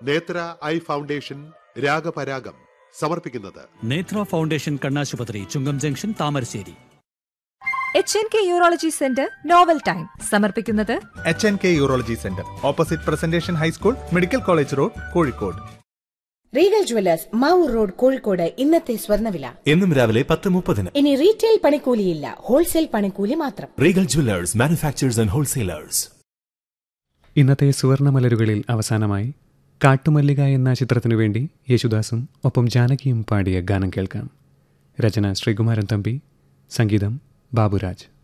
നേത്ര eye foundation രാഗപരാഗം സമർപ്പിക്കുന്നത് Netra foundation കണ്ണാശുപത്രി Chungam junction Thamarassery H N K urology centre novel time സമർപ്പിക്കുന്നത് H N K urology centre opposite presentation high school medical college road Kozhikode Regal Jewellers Mavoor road Kozhikode ഇന്നത്തെ സ്വർണ്ണവില എന്നും രാവിലെ പത്ത് മുപ്പതിന് ഇനി റീറ്റെയിൽ പണിക്കൂലിയില്ല ഹോൾസെയിൽ പണിക്കൂലി മാത്രം Regal Jewellers manufacturers and wholesalers ഇന്നത്തെ സുവർണമലരുകളിൽ അവസാനമായി കാട്ടുമല്ലിക എന്ന ചിത്രത്തിനു വേണ്ടി യേശുദാസും ഒപ്പം ജാനകിയും പാടിയ ഗാനം കേൾക്കാം രചന ശ്രീകുമാരൻ തമ്പി സംഗീതം ബാബുരാജ്